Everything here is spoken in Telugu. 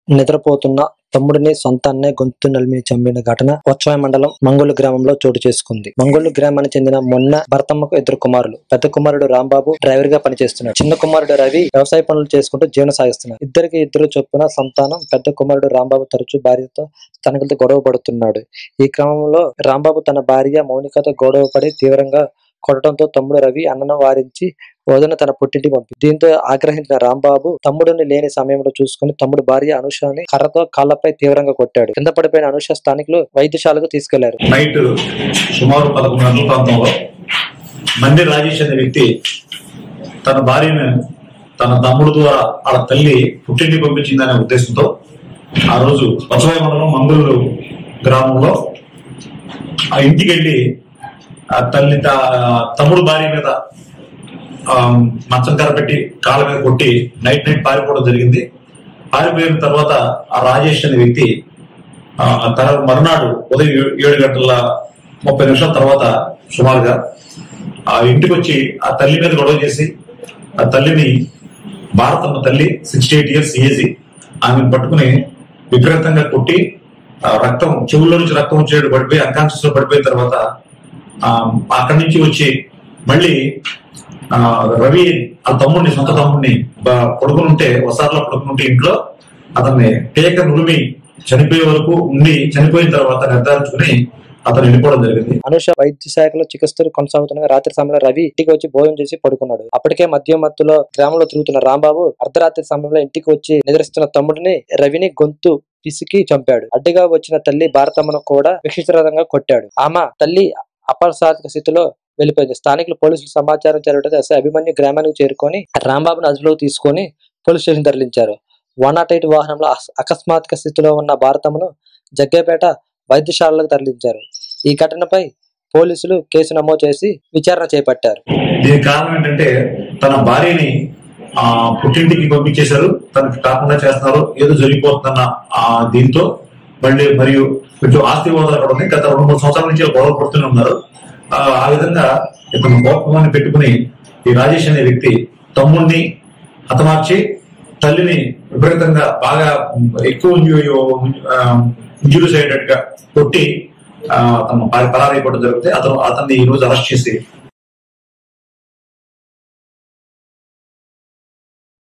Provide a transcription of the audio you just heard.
నిద్రపోతున్న తమ్ముడిని సొంత అన్నే గొంతు నలిమి చంపిన ఘటన ఉత్సవ మండలం మంగోలు గ్రామంలో చోటు చేసుకుంది మంగోలు గ్రామానికి చెందిన మొన్న భర్తమ్మకు ఇద్దరు కుమారులు పెద్ద కుమారుడు రాంబాబు డ్రైవర్ గా పనిచేస్తున్నాడు చిన్న కుమారుడు రవి వ్యవసాయ పనులు చేసుకుంటూ జీవనం సాగిస్తున్నారు ఇద్దరికి ఇద్దరు చొప్పున సంతానం పెద్ద కుమారుడు రాంబాబు తరచూ భార్యతో తనకలతో గొడవ పడుతున్నాడు ఈ క్రమంలో రాంబాబు తన భార్య మౌనికతో గొడవ పడి తీవ్రంగా కొట్టడంతో తమ్ముడు రవి అన్నను వారించి వదిన తన పుట్టింటికి పంపి దీంతో ఆగ్రహించిన రాంబాబు తమ్ముడిని లేని సమయంలో చూసుకుని తమ్ముడు భార్య అనుషని కర్రతో కాళ్లపై తీవ్రంగా కొట్టాడు కింద పడిపోయిన అనుష స్థానికులు వైద్యశాలకు తీసుకెళ్లారు నైట్ సుమారు పదకొండు గంటల ప్రాంతంలో మంది రాజేష్ అనే వ్యక్తి తన భార్యను తన తమ్ముడు ద్వారా వాళ్ళ తల్లి పుట్టింటి పంపించిందనే ఉద్దేశంతో ఆ రోజు పచ్చవాయి మండలం మంగళూరు గ్రామంలో ఆ ఇంటికి వెళ్ళి ఆ తల్లి తా- తమ్ముడు భార్య మీద ఆ, మంచం కర్ర పెట్టి కాళ్ళ మీద కొట్టి నైట్ నైట్ పారిపోవడం జరిగింది పారిపోయిన తర్వాత ఆ రాజేష్ అనే వ్యక్తి ఆ తర్వాత మరునాడు ఉదయం ఏ- ఏడు గంటల ముప్పై నిమిషాల తర్వాత సుమారుగా ఆ ఇంటికి వచ్చి ఆ తల్లి మీద గొడవ చేసి ఆ తల్లిని భారతమ్మ తల్లి సిక్స్టీ ఎయిట్ ఇయర్స్ ఏజీ ఆమెను పట్టుకుని విపరీతంగా కొట్టి ఆ రక్తం చెవుల్లో నుంచి రక్తం వచ్చేడు పడిపోయి అన్కాన్షియస్ లో పడిపోయిన తర్వాత ఆ అక్కడి నుంచి వచ్చి మళ్ళీ ఆ రవి ఆ తమ్ముడిని సొంత తమ్ముడిని బ- పడుకుని ఉంటే వసార్లో పడుకుని ఉంటే ఇంట్లో అతన్ని పేక నులిమి చనిపోయే వరకు ఉండి చనిపోయిన తర్వాత నిర్ధారించుకుని అతను వెళ్ళిపోవడం జరిగింది అనుష వైద్య శాఖలో చికిత్సలు కొనసాగుతుండగా రాత్రి సమయంలో రవి ఇంటికి వచ్చి భోజనం చేసి పడుకున్నాడు అప్పటికే మద్యం మత్తులో గ్రామంలో తిరుగుతున్న రాంబాబు అర్ధరాత్రి సమయంలో ఇంటికి వచ్చి నిద్రిస్తున్న తమ్ముడిని రవిని గొంతు పిసికి చంపాడు అడ్డుగా వచ్చిన తల్లి భారతమ్మను కూడా విచిత్రంగా కొట్టాడు ఆమె తల్లి అపరిసాధిక స్థితిలో వెళ్ళిపోయింది స్థానికులు పోలీసులు సమాచారం చేరడంతో ఎస్ఐ అభిమన్యు గ్రామానికి చేరుకొని రాంబాబును అదుపులోకి తీసుకొని పోలీస్ స్టేషన్ తరలించారు వన్ నాట్ ఎయిట్ వాహనంలో అస్- అకస్మాత్క స్థితిలో ఉన్న భారతమ్మను జగ్గేపేట వైద్యశాలకు తరలించారు ఈ ఘటనపై పోలీసులు కేసు నమోదు చేసి విచారణ చేపట్టారు దీనికి కారణం ఏంటంటే తన భార్యని ఆ పుట్టింటికి పంపించేశారు తనకి కాకుండా చేస్తున్నారు ఏదో జరిగిపోతుందన్న ఆ దీంతో మళ్ళీ మరియు కొంచెం ఆస్తి హోదాలు కూడా ఉన్నాయి గత రెండు మూడు సంవత్సరాల నుంచి గొడవ పడుతూనే ఉన్నారు ఆ ఆ విధంగా ఇతను కోపమాన్ని పెట్టుకుని ఈ రాజేష్ అనే వ్యక్తి తమ్ముడిని హతమార్చి తల్లిని విపరీతంగా బాగా ఎక్కువ ఇంజురీస్ అయ్యేటట్టుగా కొట్టి ఆ, అతను పరారైపోవడం జరిగితే అతను అతన్ని ఈ రోజు అరెస్ట్ చేసి